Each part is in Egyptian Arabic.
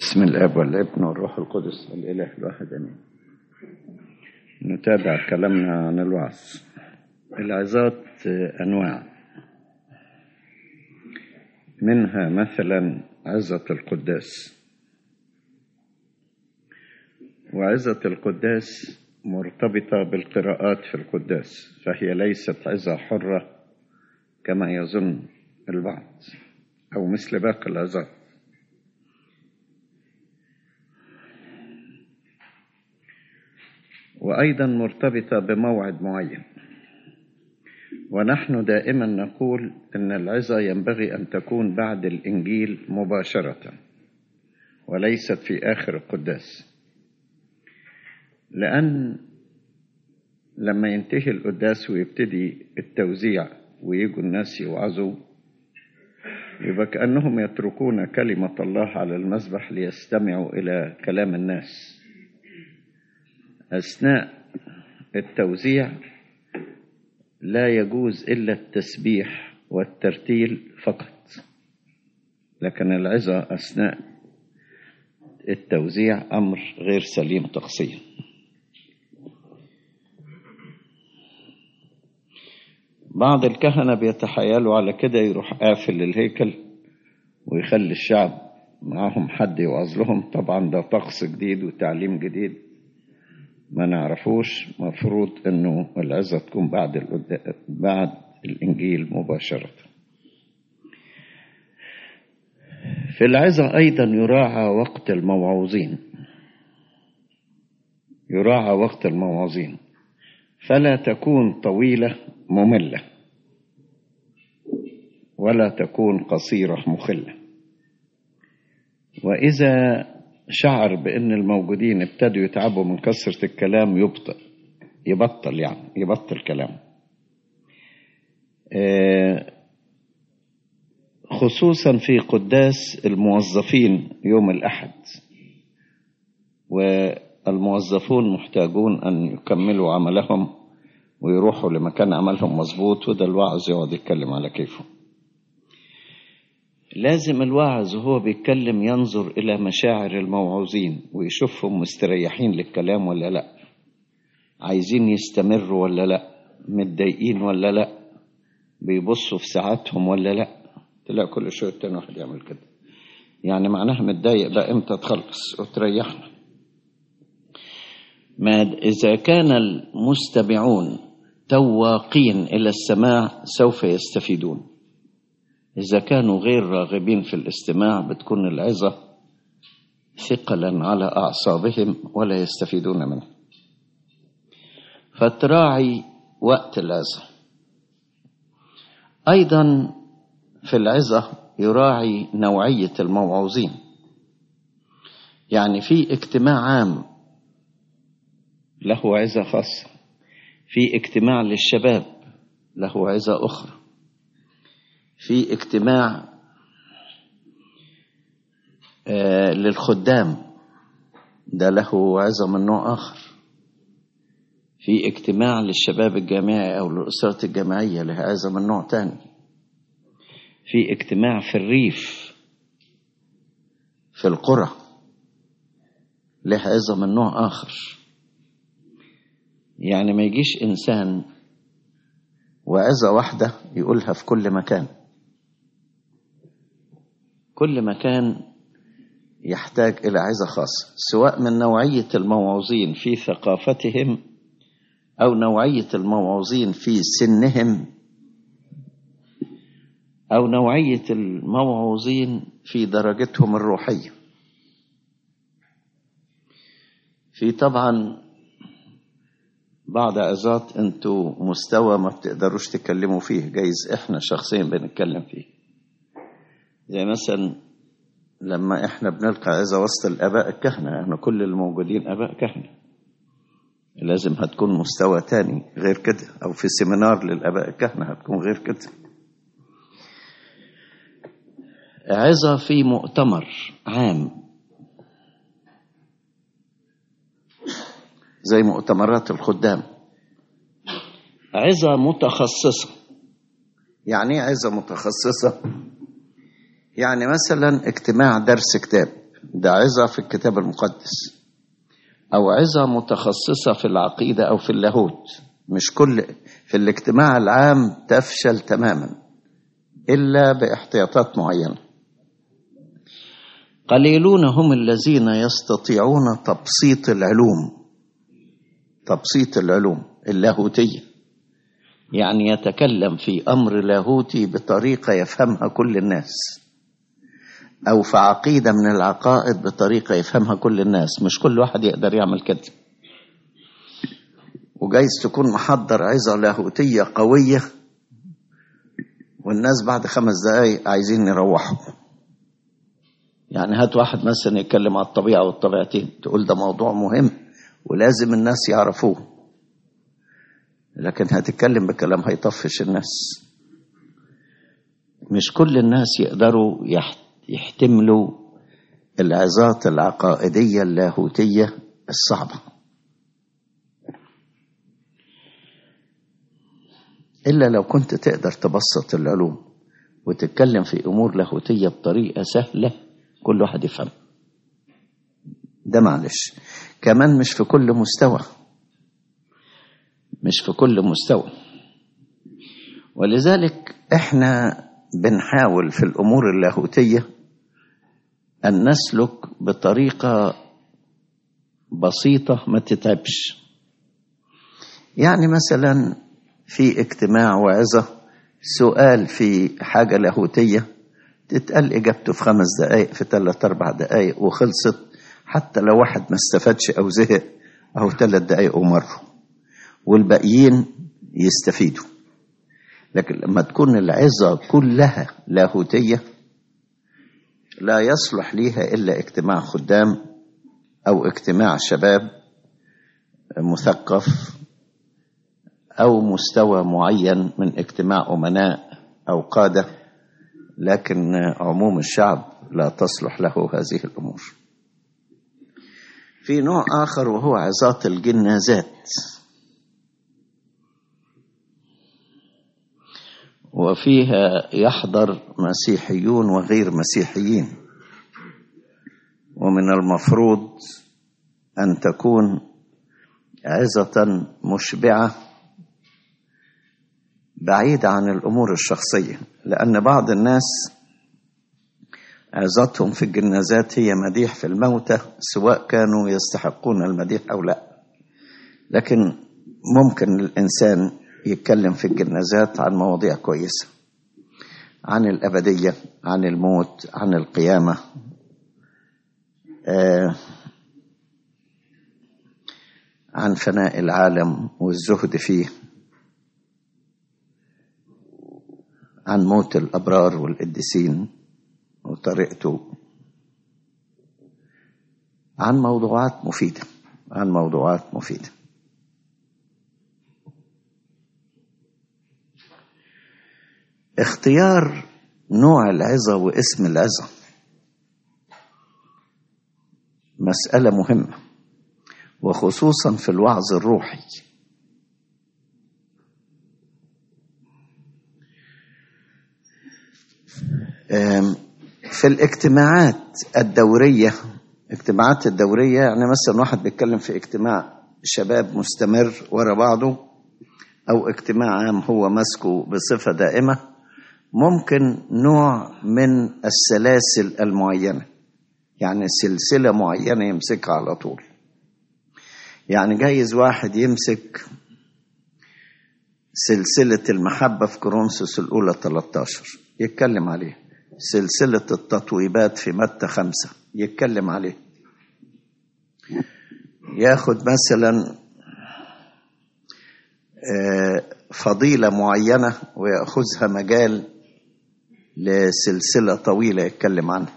بسم الاب والابن والروح القدس الاله الواحد امين نتابع كلامنا عن الوعظ العظات انواع منها مثلا عظة القداس وعظة القداس مرتبطة بالقراءات في القداس فهي ليست عظة حرة كما يظن البعض أو مثل باقي العظات وأيضا مرتبطة بموعد معين ونحن دائما نقول أن العظة ينبغي أن تكون بعد الإنجيل مباشرة وليست في آخر القداس لأن لما ينتهي القداس ويبتدي التوزيع ويجوا الناس يوعظوا يبقى كأنهم يتركون كلمة الله على المذبح ليستمعوا إلى كلام الناس أثناء التوزيع لا يجوز إلا التسبيح والترتيل فقط لكن العظة أثناء التوزيع أمر غير سليم تقصيا بعض الكهنة بيتحايلوا على كده يروح قافل الهيكل ويخلي الشعب معاهم حد يوعظ لهم طبعا ده طقس جديد وتعليم جديد ما نعرفوش مفروض انه العظة تكون بعد القد... بعد الانجيل مباشرة في العظة ايضا يراعى وقت الموعوظين يراعى وقت الموعظين فلا تكون طويلة مملة ولا تكون قصيرة مخلة وإذا شعر بأن الموجودين ابتدوا يتعبوا من كثرة الكلام يبطل يبطل يعني يبطل كلام خصوصا في قداس الموظفين يوم الأحد والموظفون محتاجون أن يكملوا عملهم ويروحوا لمكان عملهم مظبوط وده الواعظ يقعد يتكلم على كيفه لازم الواعظ وهو بيتكلم ينظر إلى مشاعر الموعوظين ويشوفهم مستريحين للكلام ولا لا عايزين يستمروا ولا لا متضايقين ولا لا بيبصوا في ساعاتهم ولا لا تلاقي كل شوية تاني واحد يعمل كده يعني معناها متضايق بقى امتى تخلص وتريحنا ما إذا كان المستمعون تواقين إلى السماع سوف يستفيدون إذا كانوا غير راغبين في الاستماع بتكون العظة ثقلا على أعصابهم ولا يستفيدون منه فتراعي وقت العظة أيضا في العظة يراعي نوعية الموعوظين يعني في اجتماع عام له عظة خاصة في اجتماع للشباب له عظة أخرى في اجتماع آه للخدام ده له عظة من نوع آخر في اجتماع للشباب الجامعي أو للأسرة الجامعية لها عظة من نوع تاني في اجتماع في الريف في القرى له عظة من نوع آخر يعني ما يجيش إنسان وعظة واحدة يقولها في كل مكان كل مكان يحتاج إلى عظة خاصة سواء من نوعية الموعوظين في ثقافتهم أو نوعية الموعوظين في سنهم أو نوعية الموعوظين في درجتهم الروحية في طبعا بعض عظات انتوا مستوى ما بتقدروش تتكلموا فيه جايز احنا شخصيا بنتكلم فيه زي مثلا لما احنا بنلقى عظة وسط الاباء الكهنة احنا كل الموجودين اباء كهنة لازم هتكون مستوى تاني غير كده او في سيمينار للاباء الكهنة هتكون غير كده عظة في مؤتمر عام زي مؤتمرات الخدام عظة متخصصة يعني ايه عظة متخصصة يعني مثلا اجتماع درس كتاب ده عظة في الكتاب المقدس أو عظة متخصصة في العقيدة أو في اللاهوت مش كل في الاجتماع العام تفشل تماما إلا باحتياطات معينة قليلون هم الذين يستطيعون تبسيط العلوم تبسيط العلوم اللاهوتية يعني يتكلم في أمر لاهوتي بطريقة يفهمها كل الناس أو في عقيدة من العقائد بطريقة يفهمها كل الناس مش كل واحد يقدر يعمل كده وجايز تكون محضر عظة لاهوتية قوية والناس بعد خمس دقايق عايزين يروحوا يعني هات واحد مثلا يتكلم على الطبيعة والطبيعتين تقول ده موضوع مهم ولازم الناس يعرفوه لكن هتتكلم بكلام هيطفش الناس مش كل الناس يقدروا يحتملوا العظات العقائدية اللاهوتية الصعبة إلا لو كنت تقدر تبسط العلوم وتتكلم في أمور لاهوتية بطريقة سهلة كل واحد يفهم ده معلش كمان مش في كل مستوى مش في كل مستوى ولذلك احنا بنحاول في الامور اللاهوتيه ان نسلك بطريقه بسيطه ما تتعبش يعني مثلا في اجتماع وعظه سؤال في حاجه لاهوتيه تتقال اجابته في خمس دقائق في ثلاث اربع دقائق وخلصت حتى لو واحد ما استفادش او زهق او ثلاث دقائق ومروا والباقيين يستفيدوا لكن لما تكون العظة كلها لاهوتية لا يصلح ليها إلا اجتماع خدام أو اجتماع شباب مثقف أو مستوى معين من اجتماع أمناء أو قادة لكن عموم الشعب لا تصلح له هذه الأمور في نوع آخر وهو عظات الجنازات وفيها يحضر مسيحيون وغير مسيحيين ومن المفروض ان تكون عظه مشبعه بعيده عن الامور الشخصيه لان بعض الناس عظتهم في الجنازات هي مديح في الموتى سواء كانوا يستحقون المديح او لا لكن ممكن الانسان يتكلم في الجنازات عن مواضيع كويسة عن الأبدية عن الموت عن القيامة آه عن فناء العالم والزهد فيه عن موت الأبرار والقديسين وطريقته عن موضوعات مفيدة عن موضوعات مفيده اختيار نوع العظة واسم العظة مسألة مهمة وخصوصا في الوعظ الروحي في الاجتماعات الدورية اجتماعات الدورية يعني مثلا واحد بيتكلم في اجتماع شباب مستمر ورا بعضه أو اجتماع عام هو ماسكه بصفة دائمة ممكن نوع من السلاسل المعينة يعني سلسلة معينة يمسكها على طول يعني جايز واحد يمسك سلسلة المحبة في كورنثوس الأولى 13 يتكلم عليه سلسلة التطويبات في متى خمسة يتكلم عليه ياخد مثلا فضيلة معينة ويأخذها مجال لسلسلة طويلة يتكلم عنها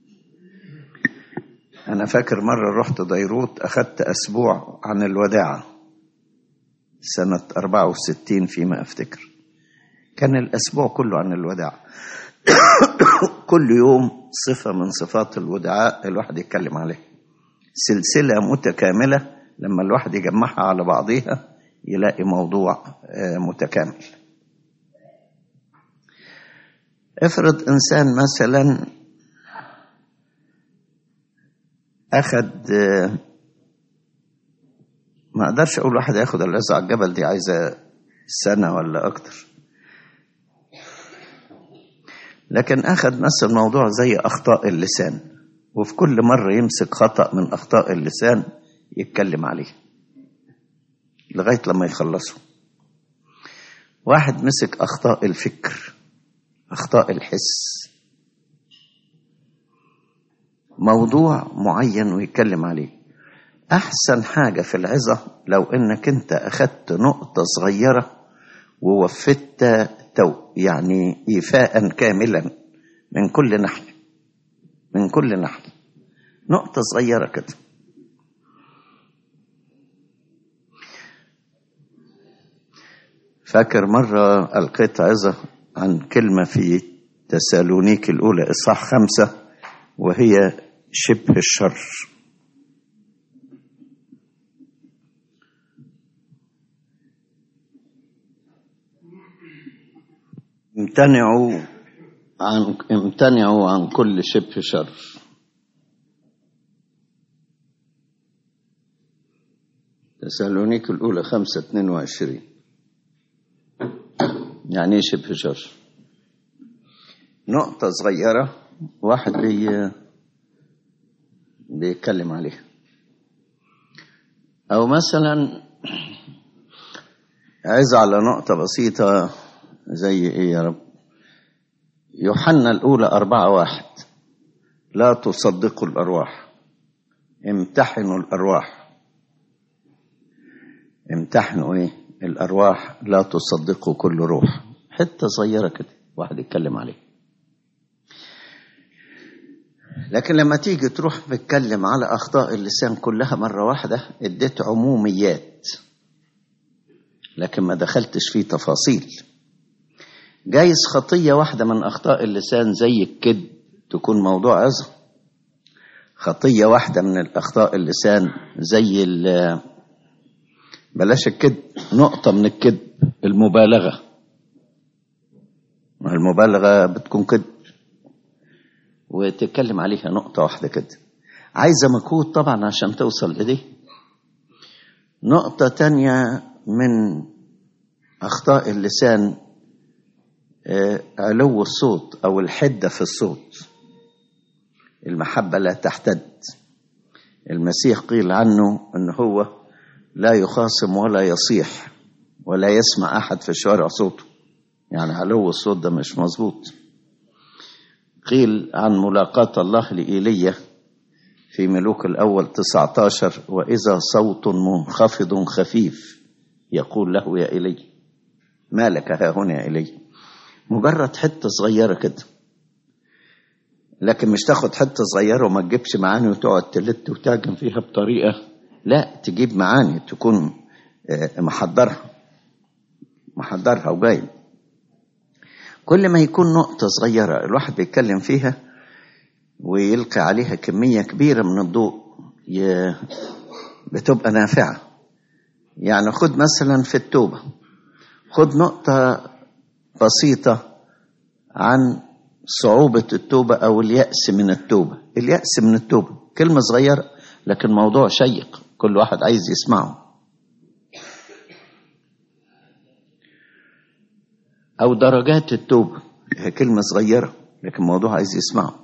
أنا فاكر مرة رحت ديروت أخذت أسبوع عن الوداعة سنة 64 فيما أفتكر كان الأسبوع كله عن الوداعة كل يوم صفة من صفات الودعاء الواحد يتكلم عليها سلسلة متكاملة لما الواحد يجمعها على بعضيها يلاقي موضوع متكامل افرض انسان مثلا أخد ما أقدرش أقول واحد ياخد العزة على الجبل دي عايزة سنة ولا أكتر لكن أخذ نفس الموضوع زي أخطاء اللسان وفي كل مرة يمسك خطأ من أخطاء اللسان يتكلم عليه لغاية لما يخلصه واحد مسك أخطاء الفكر أخطاء الحس موضوع معين ويتكلم عليه أحسن حاجة في العظة لو إنك أنت أخدت نقطة صغيرة ووفدت تو يعني إيفاء كاملا من كل ناحية من كل ناحية نقطة صغيرة كده فاكر مرة ألقيت عظة عن كلمة في تسالونيك الأولى إصحاح خمسة وهي شبه الشر امتنعوا عن امتنعوا عن كل شبه شر تسالونيك الأولى خمسة اتنين وعشرين يعني ايه شبه شر نقطة صغيرة واحد بي بيتكلم عليها أو مثلا عايز على نقطة بسيطة زي إيه يا رب يوحنا الأولى أربعة واحد لا تصدقوا الأرواح امتحنوا الأرواح امتحنوا إيه الأرواح لا تصدقوا كل روح حتة صغيرة كده واحد يتكلم عليه لكن لما تيجي تروح بتكلم على أخطاء اللسان كلها مرة واحدة اديت عموميات لكن ما دخلتش في تفاصيل جايز خطية واحدة من أخطاء اللسان زي الكذب تكون موضوع عظة خطية واحدة من الأخطاء اللسان زي بلاش الكذب نقطة من الكذب المبالغة المبالغة بتكون كذب وتتكلم عليها نقطة واحدة كده عايزة مجهود طبعا عشان توصل لدي نقطة تانية من أخطاء اللسان علو الصوت أو الحدة في الصوت المحبة لا تحتد المسيح قيل عنه أن هو لا يخاصم ولا يصيح ولا يسمع أحد في الشارع صوته يعني علو الصوت ده مش مظبوط قيل عن ملاقاة الله لإيليا في ملوك الأول 19 وإذا صوت منخفض خفيف يقول له يا إلي ما لك ها هنا يا إلي مجرد حتة صغيرة كده لكن مش تاخد حتة صغيرة وما تجيبش معاني وتقعد تلت وتهجم فيها بطريقة لا تجيب معاني تكون محضرها محضرها وجايب كل ما يكون نقطة صغيرة الواحد بيتكلم فيها ويلقي عليها كمية كبيرة من الضوء بتبقى نافعة يعني خد مثلا في التوبة خد نقطة بسيطة عن صعوبة التوبة أو اليأس من التوبة اليأس من التوبة كلمة صغيرة لكن موضوع شيق كل واحد عايز يسمعه أو درجات التوبة هي كلمة صغيرة لكن موضوع عايز يسمعه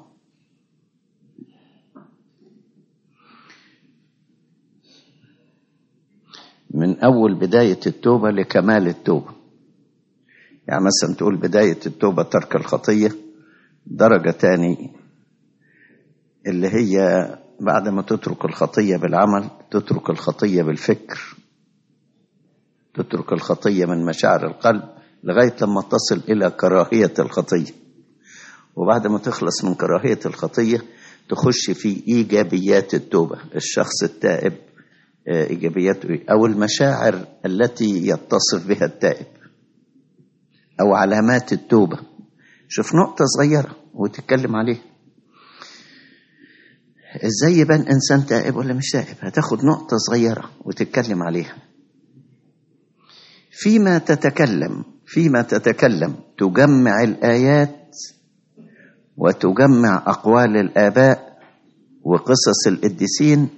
من أول بداية التوبة لكمال التوبة يعني مثلا تقول بداية التوبة ترك الخطية درجة تاني اللي هي بعد ما تترك الخطية بالعمل تترك الخطية بالفكر تترك الخطية من مشاعر القلب لغاية لما تصل إلى كراهية الخطية وبعد ما تخلص من كراهية الخطية تخش في إيجابيات التوبة الشخص التائب إيجابياته أو المشاعر التي يتصف بها التائب أو علامات التوبة شوف نقطة صغيرة وتتكلم عليها ازاي يبان انسان تائب ولا مش تائب هتاخد نقطة صغيرة وتتكلم عليها فيما تتكلم فيما تتكلم تجمع الآيات وتجمع أقوال الآباء وقصص القديسين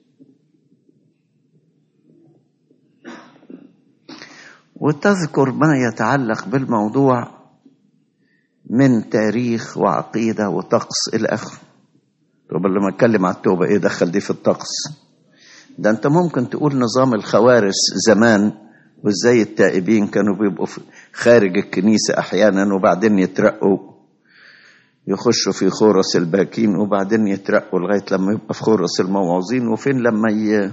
وتذكر ما يتعلق بالموضوع من تاريخ وعقيدة وطقس إلى آخره طب لما اتكلم على التوبة ايه دخل دي في الطقس ده انت ممكن تقول نظام الخوارس زمان وازاي التائبين كانوا بيبقوا خارج الكنيسة احيانا وبعدين يترقوا يخشوا في خورس الباكين وبعدين يترقوا لغاية لما يبقى في خورس الموعظين وفين لما ي...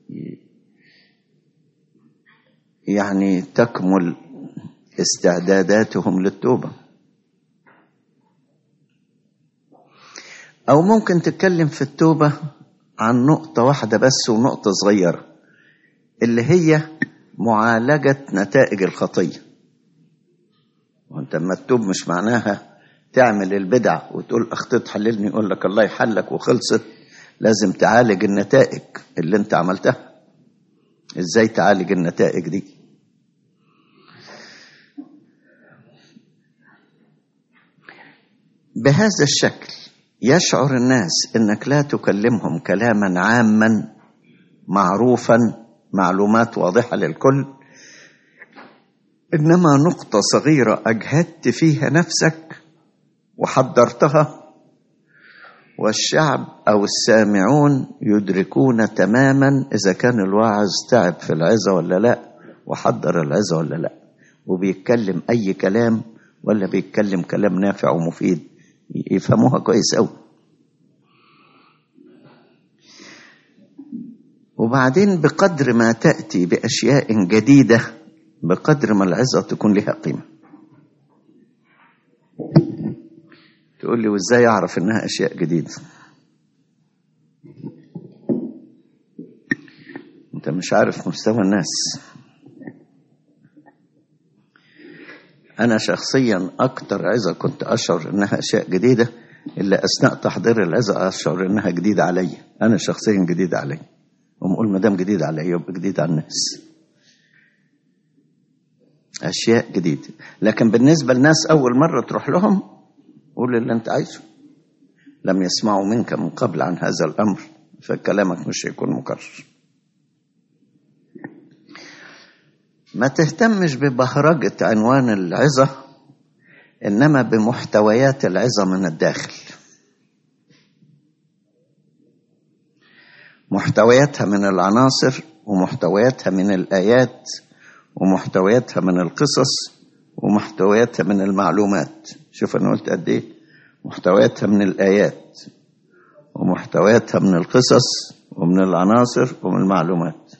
يعني تكمل استعداداتهم للتوبه أو ممكن تتكلم في التوبة عن نقطة واحدة بس ونقطة صغيرة اللي هي معالجة نتائج الخطية وانت لما تتوب مش معناها تعمل البدع وتقول اخطيت حللني يقول لك الله يحلك وخلصت لازم تعالج النتائج اللي انت عملتها ازاي تعالج النتائج دي بهذا الشكل يشعر الناس انك لا تكلمهم كلاما عاما معروفا معلومات واضحه للكل انما نقطه صغيره اجهدت فيها نفسك وحضرتها والشعب او السامعون يدركون تماما اذا كان الواعظ تعب في العظه ولا لا وحضر العظه ولا لا وبيتكلم اي كلام ولا بيتكلم كلام نافع ومفيد يفهموها كويس أوي وبعدين بقدر ما تأتي بأشياء جديدة بقدر ما العظة تكون لها قيمة تقول لي وازاي اعرف انها اشياء جديدة انت مش عارف مستوى الناس أنا شخصيا أكتر عظة كنت أشعر إنها أشياء جديدة إلا أثناء تحضير العظة أشعر إنها جديدة علي أنا شخصيا جديدة علي وأقول ما دام جديد علي يبقى جديد على الناس أشياء جديدة لكن بالنسبة للناس أول مرة تروح لهم قول اللي أنت عايزه لم يسمعوا منك من قبل عن هذا الأمر فكلامك مش هيكون مكرر ما تهتمش ببهرجة عنوان العظة إنما بمحتويات العظة من الداخل محتوياتها من العناصر ومحتوياتها من الآيات ومحتوياتها من القصص ومحتوياتها من المعلومات شوف أنا قلت قد إيه محتوياتها من الآيات ومحتوياتها من القصص ومن العناصر ومن المعلومات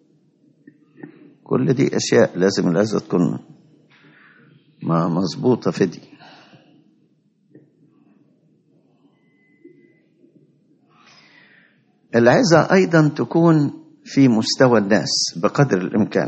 كل دي أشياء لازم العزة تكون ما مظبوطة في دي العزة أيضا تكون في مستوى الناس بقدر الإمكان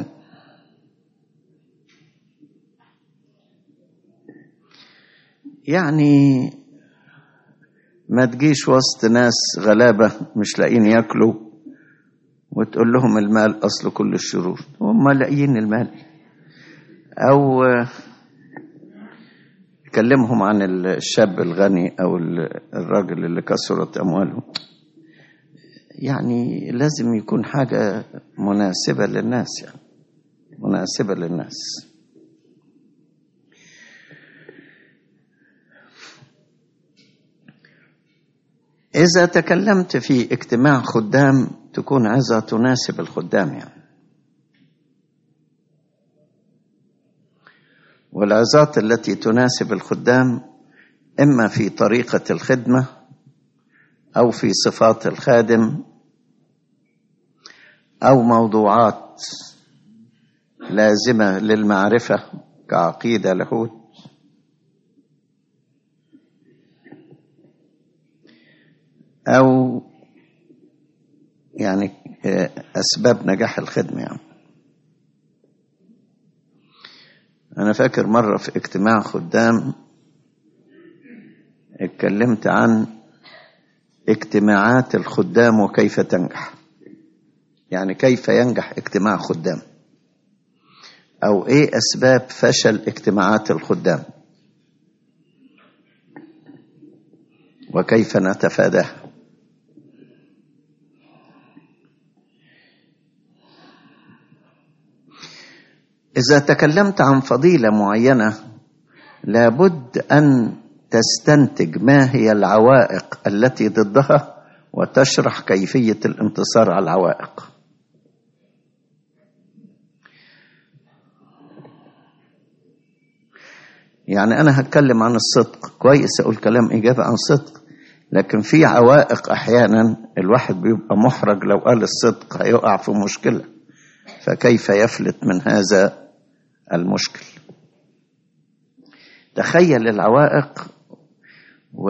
يعني ما تجيش وسط ناس غلابة مش لاقيين ياكلوا وتقول لهم المال أصل كل الشرور هم لاقيين المال أو تكلمهم عن الشاب الغني أو الراجل اللي كسرت أمواله يعني لازم يكون حاجة مناسبة للناس يعني مناسبة للناس إذا تكلمت في اجتماع خدام تكون عظة تناسب الخدام يعني والعظات التي تناسب الخدام إما في طريقة الخدمة أو في صفات الخادم أو موضوعات لازمة للمعرفة كعقيدة لاهوت أو يعني أسباب نجاح الخدمة يعني أنا فاكر مرة في اجتماع خدام اتكلمت عن اجتماعات الخدام وكيف تنجح يعني كيف ينجح اجتماع خدام أو إيه أسباب فشل اجتماعات الخدام وكيف نتفاداها إذا تكلمت عن فضيلة معينة لابد أن تستنتج ما هي العوائق التي ضدها وتشرح كيفية الانتصار على العوائق يعني أنا هتكلم عن الصدق كويس أقول كلام إجابة عن صدق لكن في عوائق أحيانا الواحد بيبقى محرج لو قال الصدق هيقع في مشكلة فكيف يفلت من هذا المشكل تخيل العوائق و...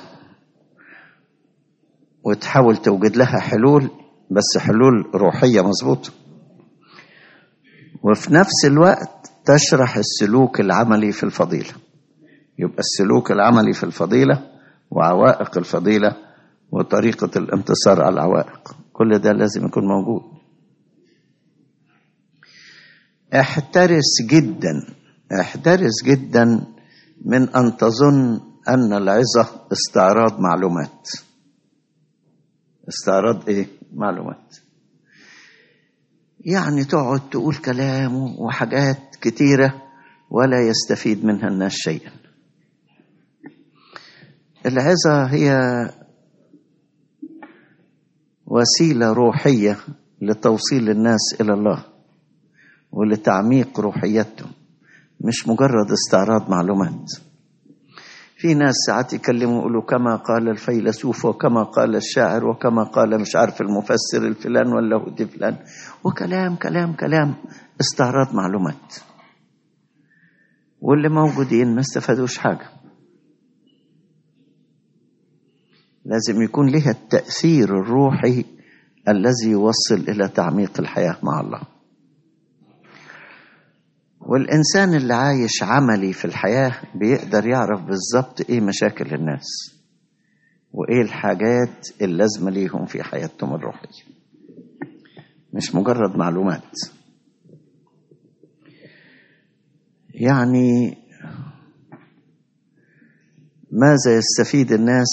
وتحاول توجد لها حلول بس حلول روحية مظبوطة وفي نفس الوقت تشرح السلوك العملي في الفضيلة يبقى السلوك العملي في الفضيلة وعوائق الفضيلة وطريقة الانتصار على العوائق كل ده لازم يكون موجود احترس جدا احترس جدا من أن تظن أن العظة استعراض معلومات استعراض إيه؟ معلومات يعني تقعد تقول كلام وحاجات كتيرة ولا يستفيد منها الناس شيئا العظة هي وسيلة روحية لتوصيل الناس إلى الله ولتعميق روحيتهم مش مجرد استعراض معلومات في ناس ساعات يكلموا يقولوا كما قال الفيلسوف وكما قال الشاعر وكما قال مش عارف المفسر الفلان ولا هو فلان وكلام كلام كلام استعراض معلومات واللي موجودين ما استفادوش حاجة لازم يكون لها التأثير الروحي الذي يوصل إلى تعميق الحياة مع الله والإنسان اللي عايش عملي في الحياة بيقدر يعرف بالظبط إيه مشاكل الناس وإيه الحاجات اللازمة ليهم في حياتهم الروحية مش مجرد معلومات يعني ماذا يستفيد الناس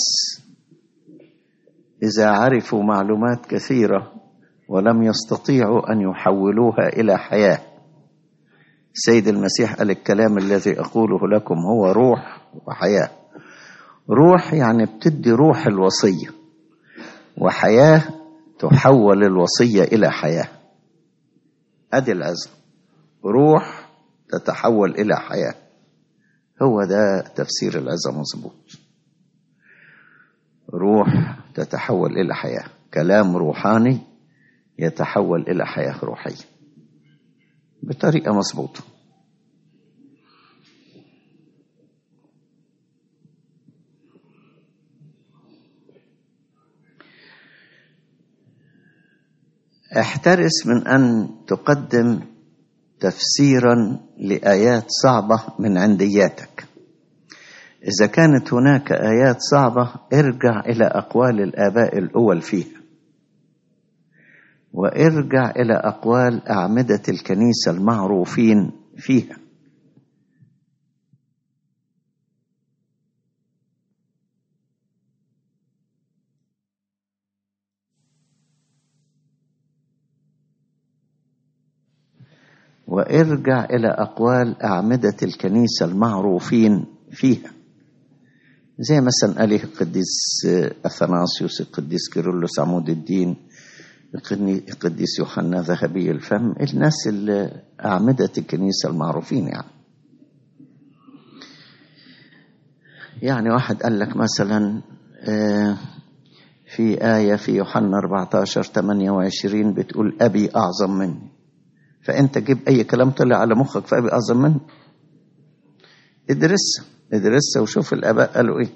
إذا عرفوا معلومات كثيرة ولم يستطيعوا أن يحولوها إلى حياة سيد المسيح قال الكلام الذي أقوله لكم هو روح وحياة روح يعني بتدي روح الوصية وحياة تحول الوصية إلى حياة أدي العزم روح تتحول إلى حياة هو ده تفسير العزة مظبوط روح تتحول إلى حياة كلام روحاني يتحول إلى حياة روحية بطريقة مظبوطة احترس من أن تقدم تفسيرا لآيات صعبة من عندياتك إذا كانت هناك آيات صعبة ارجع إلى أقوال الآباء الأول فيها وارجع إلى أقوال أعمدة الكنيسة المعروفين فيها وارجع إلى أقوال أعمدة الكنيسة المعروفين فيها زي مثلا قاله القديس أثناسيوس القديس كيرلس عمود الدين القديس يوحنا ذهبي الفم الناس اللي أعمدة الكنيسة المعروفين يعني يعني واحد قال لك مثلا في آية في يوحنا 14 28 بتقول أبي أعظم مني فأنت جيب أي كلام طلع على مخك في أبي أعظم مني ادرسها ادرسها وشوف الآباء قالوا إيه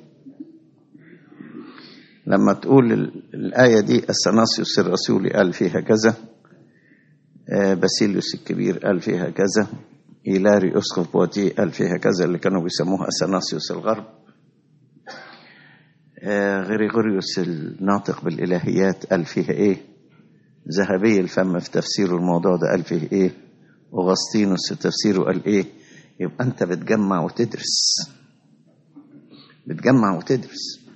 لما تقول الآية دي أثناسيوس الرسولي قال فيها كذا باسيليوس الكبير قال فيها كذا إيلاري أسقف بواتي قال فيها كذا اللي كانوا بيسموها أثناسيوس الغرب غريغوريوس الناطق بالإلهيات قال فيها إيه ذهبي الفم في تفسيره الموضوع ده قال فيه إيه أغسطينوس في تفسيره قال إيه يبقى أنت بتجمع وتدرس بتجمع وتدرس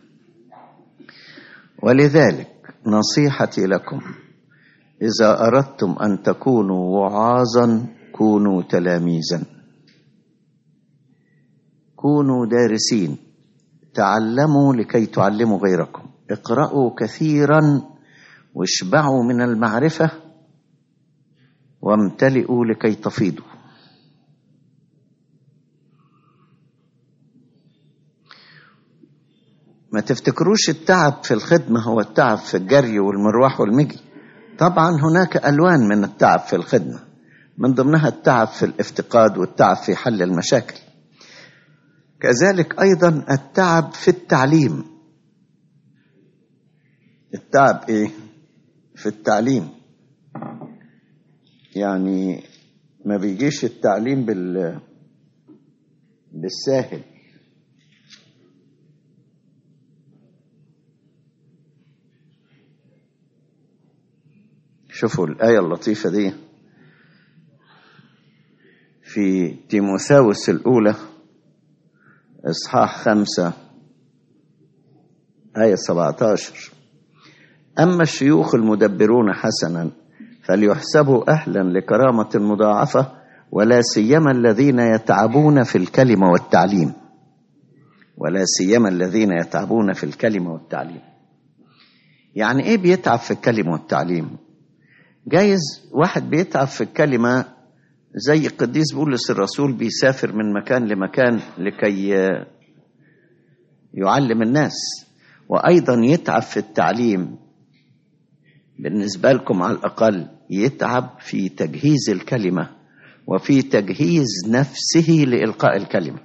ولذلك نصيحتي لكم إذا أردتم أن تكونوا وعاظا كونوا تلاميذا كونوا دارسين تعلموا لكي تعلموا غيركم اقرأوا كثيرا واشبعوا من المعرفة وامتلئوا لكي تفيضوا ما تفتكروش التعب في الخدمة هو التعب في الجري والمروح والمجي طبعا هناك ألوان من التعب في الخدمة من ضمنها التعب في الافتقاد والتعب في حل المشاكل كذلك أيضا التعب في التعليم التعب إيه؟ في التعليم يعني ما بيجيش التعليم بال بالساهل شوفوا الآية اللطيفة دي في تيموثاوس الأولى إصحاح خمسة آية 17 أما الشيوخ المدبرون حسنا فليحسبوا أهلا لكرامة مضاعفة ولا سيما الذين يتعبون في الكلمة والتعليم ولا سيما الذين يتعبون في الكلمة والتعليم يعني إيه بيتعب في الكلمة والتعليم جايز واحد بيتعب في الكلمة زي القديس بولس الرسول بيسافر من مكان لمكان لكي يعلم الناس وأيضا يتعب في التعليم بالنسبة لكم على الأقل يتعب في تجهيز الكلمة وفي تجهيز نفسه لإلقاء الكلمة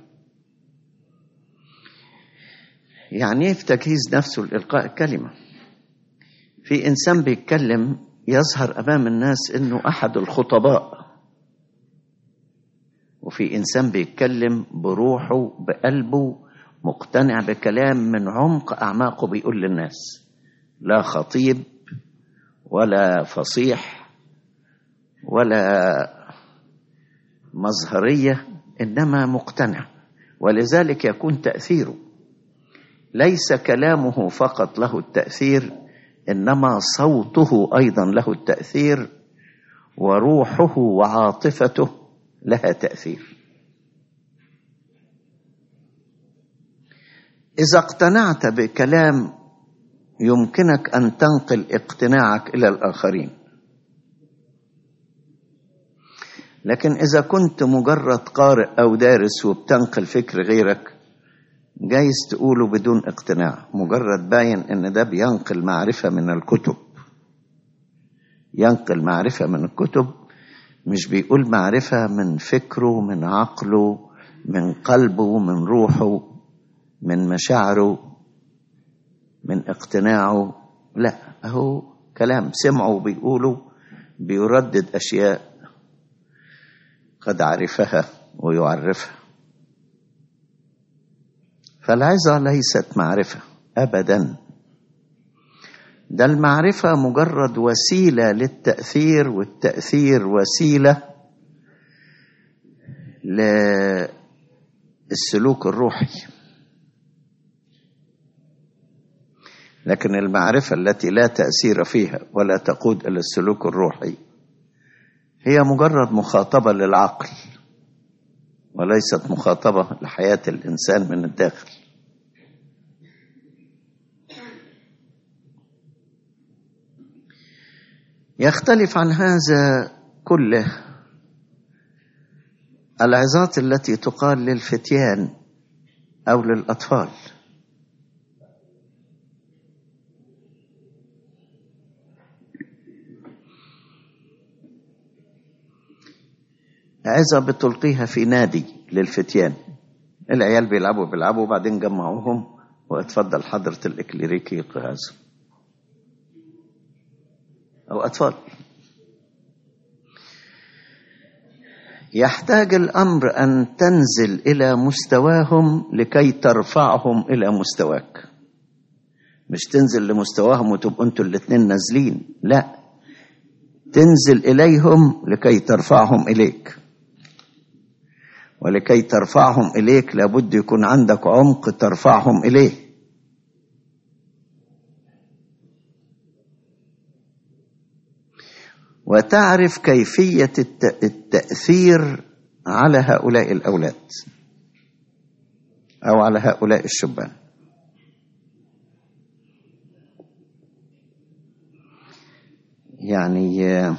يعني ايه في تجهيز نفسه لإلقاء الكلمة في إنسان بيتكلم يظهر أمام الناس إنه أحد الخطباء وفي إنسان بيتكلم بروحه بقلبه مقتنع بكلام من عمق أعماقه بيقول للناس لا خطيب ولا فصيح ولا مظهرية إنما مقتنع ولذلك يكون تأثيره ليس كلامه فقط له التأثير إنما صوته أيضا له التأثير وروحه وعاطفته لها تأثير إذا اقتنعت بكلام يمكنك أن تنقل اقتناعك إلى الآخرين لكن إذا كنت مجرد قارئ أو دارس وبتنقل فكر غيرك جايز تقوله بدون اقتناع مجرد باين ان ده بينقل معرفة من الكتب ينقل معرفة من الكتب مش بيقول معرفة من فكره من عقله من قلبه من روحه من مشاعره من اقتناعه لا هو كلام سمعه بيقوله بيردد أشياء قد عرفها ويعرفها فالعظة ليست معرفة أبدا ده المعرفة مجرد وسيلة للتأثير والتأثير وسيلة للسلوك الروحي لكن المعرفة التي لا تأثير فيها ولا تقود إلى السلوك الروحي هي مجرد مخاطبة للعقل وليست مخاطبة لحياة الإنسان من الداخل يختلف عن هذا كله العظات التي تقال للفتيان أو للأطفال عظة بتلقيها في نادي للفتيان العيال بيلعبوا بيلعبوا وبعدين جمعوهم واتفضل حضرة الإكليريكي يلقي عظة أو أطفال يحتاج الأمر أن تنزل إلى مستواهم لكي ترفعهم إلى مستواك مش تنزل لمستواهم وتبقوا انتوا الاتنين نازلين لا تنزل إليهم لكي ترفعهم إليك ولكي ترفعهم إليك لابد يكون عندك عمق ترفعهم إليه وتعرف كيفية التأثير على هؤلاء الأولاد أو على هؤلاء الشبان يعني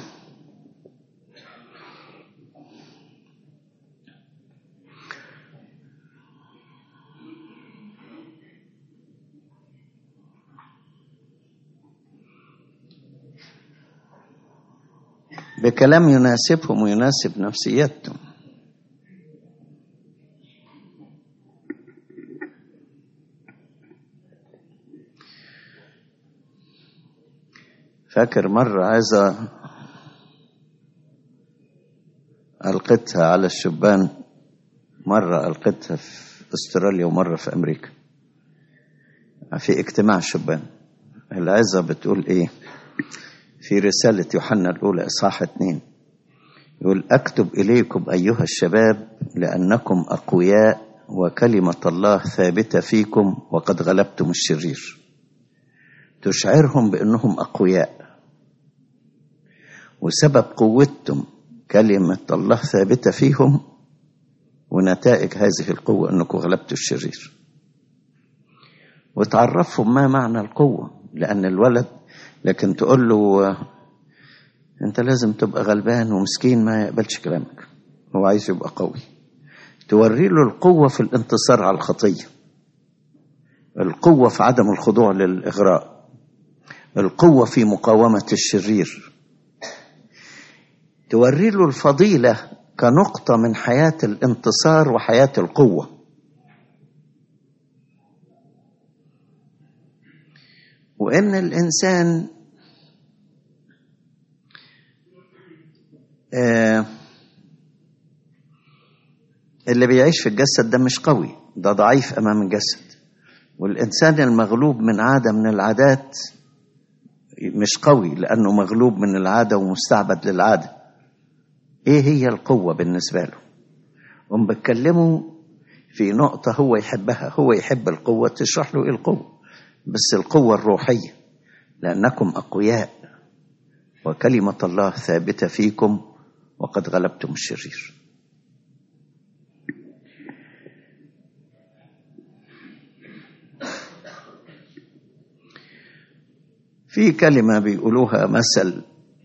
بكلام يناسبهم ويناسب نفسيتهم فاكر مرة عايزة ألقتها على الشبان مرة ألقتها في أستراليا ومرة في أمريكا في اجتماع الشبان العزة بتقول إيه في رسالة يوحنا الأولى إصحاح اتنين يقول أكتب إليكم أيها الشباب لأنكم أقوياء وكلمة الله ثابتة فيكم وقد غلبتم الشرير تشعرهم بأنهم أقوياء وسبب قوتهم كلمة الله ثابتة فيهم ونتائج هذه القوة أنكم غلبتوا الشرير وتعرفهم ما معنى القوة لأن الولد لكن تقول له أنت لازم تبقى غلبان ومسكين ما يقبلش كلامك هو عايز يبقى قوي توري له القوة في الانتصار على الخطية القوة في عدم الخضوع للإغراء القوة في مقاومة الشرير توري له الفضيلة كنقطة من حياة الانتصار وحياة القوة وإن الإنسان آه اللي بيعيش في الجسد ده مش قوي ده ضعيف أمام الجسد والإنسان المغلوب من عادة من العادات مش قوي لأنه مغلوب من العادة ومستعبد للعادة إيه هي القوة بالنسبة له هم بتكلموا في نقطة هو يحبها هو يحب القوة تشرح له إيه القوة بس القوة الروحية لأنكم أقوياء وكلمة الله ثابتة فيكم وقد غلبتم الشرير في كلمة بيقولوها مثل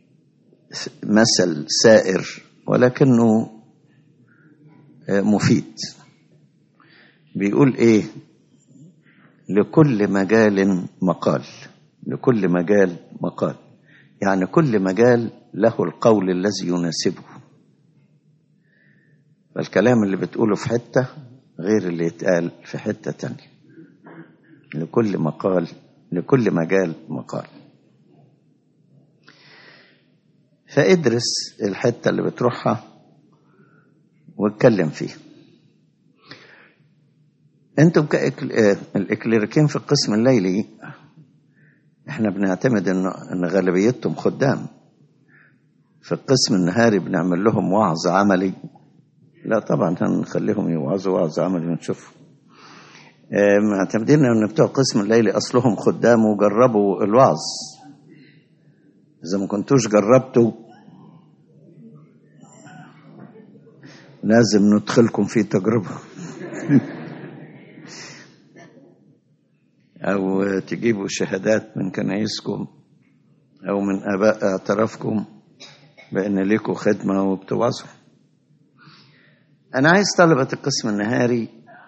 مثل سائر ولكنه مفيد بيقول ايه لكل مجال مقال لكل مجال مقال يعني كل مجال له القول الذي يناسبه فالكلام اللي بتقوله في حتة غير اللي يتقال في حتة تانية لكل مقال لكل مجال مقال فادرس الحتة اللي بتروحها واتكلم فيها انتم الاكليريكين في القسم الليلي احنا بنعتمد ان ان غالبيتهم خدام في القسم النهاري بنعمل لهم وعظ عملي لا طبعا هنخليهم يوعظوا وعظ عملي ونشوف معتمدين ان بتوع القسم الليلي اصلهم خدام وجربوا الوعظ اذا ما كنتوش جربتوا لازم ندخلكم في تجربه أو تجيبوا شهادات من كنايسكم أو من آباء اعترافكم بأن لكم خدمة وبتوعظوا أنا عايز طلبة القسم النهاري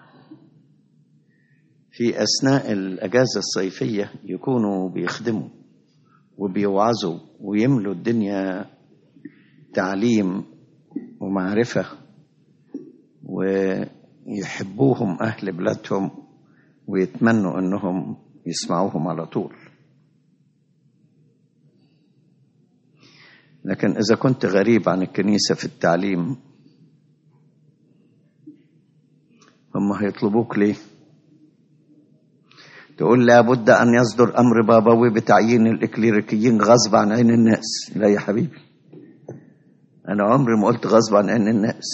في أثناء الأجازة الصيفية يكونوا بيخدموا وبيوعظوا ويملوا الدنيا تعليم ومعرفة ويحبوهم أهل بلادهم ويتمنوا انهم يسمعوهم على طول لكن اذا كنت غريب عن الكنيسه في التعليم هم هيطلبوك ليه تقول لابد ان يصدر امر بابوي بتعيين الاكليريكيين غصب عن عين الناس لا يا حبيبي انا عمري ما قلت غصب عن عين الناس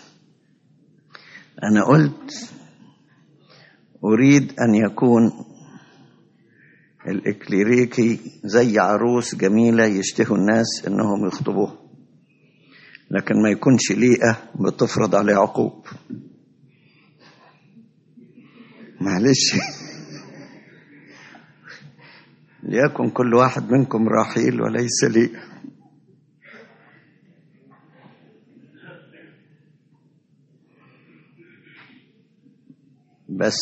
انا قلت أريد أن يكون الإكليريكي زي عروس جميلة يشتهوا الناس إنهم يخطبوها لكن ما يكونش ليئة بتفرض عليه عقوب معلش ليكن كل واحد منكم راحيل وليس ليئة بس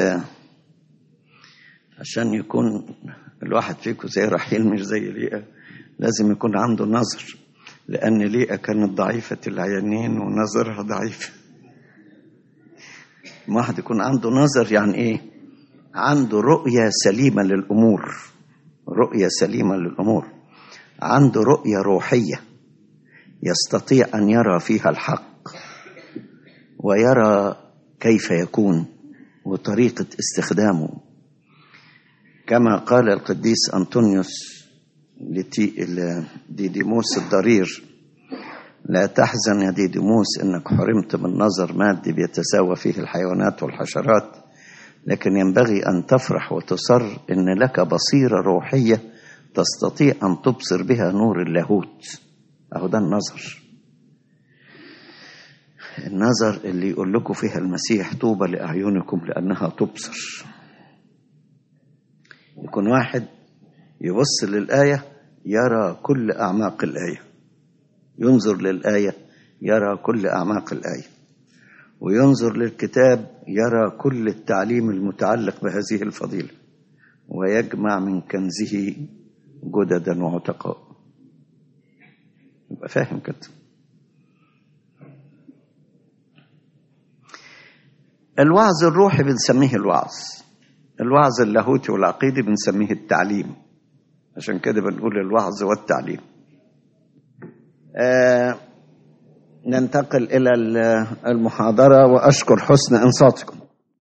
عشان يكون الواحد فيكم زي رحيل مش زي ليئة لازم يكون عنده نظر لأن ليئة كانت ضعيفة العينين ونظرها ضعيف واحد يكون عنده نظر يعني إيه عنده رؤية سليمة للأمور رؤية سليمة للأمور عنده رؤية روحية يستطيع أن يرى فيها الحق ويرى كيف يكون وطريقة استخدامه كما قال القديس أنطونيوس لديديموس الضرير لا تحزن يا ديديموس انك حرمت من نظر مادي بيتساوى فيه الحيوانات والحشرات لكن ينبغي ان تفرح وتصر ان لك بصيره روحيه تستطيع ان تبصر بها نور اللاهوت اهو ده النظر النظر اللي يقول لكم فيها المسيح طوبى لاعينكم لانها تبصر يكون واحد يبص للايه يرى كل اعماق الايه ينظر للايه يرى كل اعماق الايه وينظر للكتاب يرى كل التعليم المتعلق بهذه الفضيله ويجمع من كنزه جددا وعتقاء يبقى فاهم كده الوعظ الروحي بنسميه الوعظ الوعظ اللاهوتي والعقيدي بنسميه التعليم عشان كده بنقول الوعظ والتعليم آه ننتقل إلى المحاضرة وأشكر حسن إنصاتكم